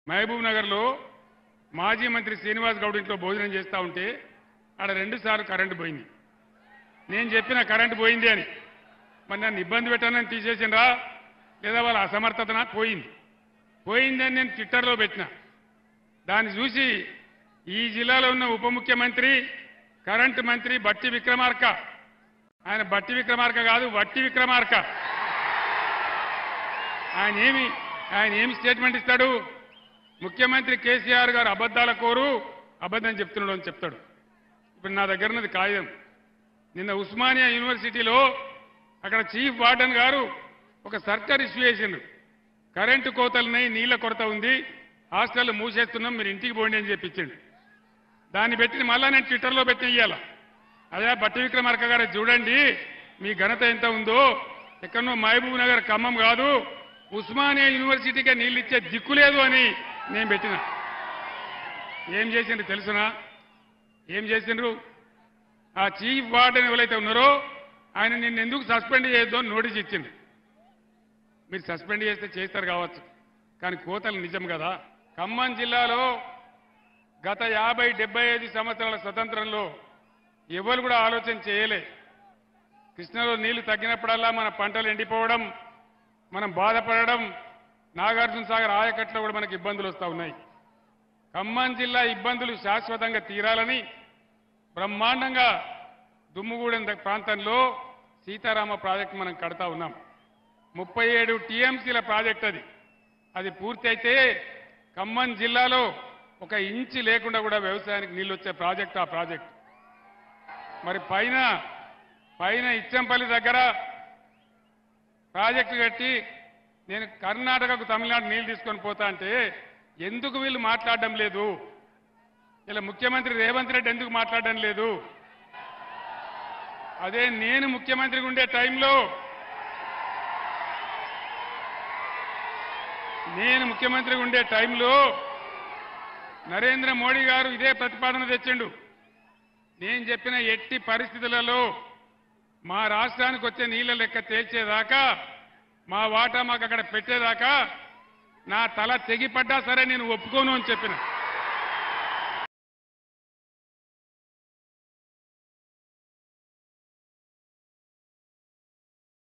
మహబూబ్ నగర్లో మాజీ మంత్రి శ్రీనివాస్ గౌడ్ ఇంట్లో భోజనం చేస్తూ ఉంటే ఆడ రెండు సార్లు కరెంటు పోయింది నేను చెప్పిన కరెంటు పోయింది అని మరి నన్ను ఇబ్బంది పెట్టానని తీసేసిండ్రా లేదా వాళ్ళ అసమర్థతన పోయింది పోయిందని నేను ట్విట్టర్లో పెట్టిన దాన్ని చూసి ఈ జిల్లాలో ఉన్న ఉప ముఖ్యమంత్రి కరెంటు మంత్రి బట్టి విక్రమార్క ఆయన బట్టి విక్రమార్క కాదు వట్టి విక్రమార్క ఆయన ఏమి ఆయన ఏమి స్టేట్మెంట్ ఇస్తాడు ముఖ్యమంత్రి కేసీఆర్ గారు అబద్ధాల కోరు అబద్ధం చెప్తున్నాడు అని చెప్తాడు ఇప్పుడు నా దగ్గర ఉన్నది కాగితం నిన్న ఉస్మానియా యూనివర్సిటీలో అక్కడ చీఫ్ వార్డెన్ గారు ఒక సర్కార్ ఇష్యూ చేసిండ్రు కరెంటు కోతలున్నాయి నీళ్ల కొరత ఉంది హాస్టల్ మూసేస్తున్నాం మీరు ఇంటికి పోండి అని చెప్పించిండు దాన్ని పెట్టి మళ్ళా నేను ట్విట్టర్లో పెట్టి ఇయ్యాల అదే బట్టి విక్రమార్క గారు చూడండి మీ ఘనత ఎంత ఉందో ఎక్కడనో మహబూబ్ నగర్ ఖమ్మం కాదు ఉస్మానియా యూనివర్సిటీకే నీళ్ళు ఇచ్చే దిక్కు లేదు అని నేను పెట్టిన ఏం చేసిండ్రు తెలుసునా ఏం చేసిండ్రు ఆ చీఫ్ వార్డెన్ ఎవరైతే ఉన్నారో ఆయన నిన్ను ఎందుకు సస్పెండ్ చేయొద్దు అని నోటీస్ ఇచ్చింది మీరు సస్పెండ్ చేస్తే చేస్తారు కావచ్చు కానీ కోతలు నిజం కదా ఖమ్మం జిల్లాలో గత యాభై డెబ్బై ఐదు సంవత్సరాల స్వతంత్రంలో ఎవరు కూడా ఆలోచన చేయలే కృష్ణలో నీళ్లు తగ్గినప్పుడల్లా మన పంటలు ఎండిపోవడం మనం బాధపడడం నాగార్జున సాగర్ ఆయకట్లో కూడా మనకి ఇబ్బందులు వస్తూ ఉన్నాయి ఖమ్మం జిల్లా ఇబ్బందులు శాశ్వతంగా తీరాలని బ్రహ్మాండంగా దుమ్ముగూడెం ద- ప్రాంతంలో సీతారామ ప్రాజెక్టు మనం కడతా ఉన్నాం ముప్పై ఏడు టీఎంసీల ప్రాజెక్ట్ అది అది పూర్తి అయితే ఖమ్మం జిల్లాలో ఒక ఇంచి లేకుండా కూడా వ్యవసాయానికి నీళ్ళు వచ్చే ప్రాజెక్ట్ ఆ ప్రాజెక్ట్ మరి పైన పైన ఇచ్చంపల్లి దగ్గర ప్రాజెక్టు కట్టి నేను కర్ణాటకకు తమిళనాడు నీళ్లు తీసుకొని పోతా అంటే ఎందుకు వీళ్ళు మాట్లాడడం లేదు ఇలా ముఖ్యమంత్రి రేవంత్ రెడ్డి ఎందుకు మాట్లాడడం లేదు అదే నేను ముఖ్యమంత్రిగా ఉండే టైంలో నేను ముఖ్యమంత్రిగా ఉండే టైంలో నరేంద్ర మోడీ గారు ఇదే ప్రతిపాదన తెచ్చిండు నేను చెప్పిన ఎట్టి పరిస్థితులలో మా రాష్ట్రానికి వచ్చే నీళ్ల లెక్క తేల్చేదాకా మా వాటా మాకు అక్కడ పెట్టేదాకా నా తల తెగిపడ్డా సరే నేను ఒప్పుకోను అని చెప్పిన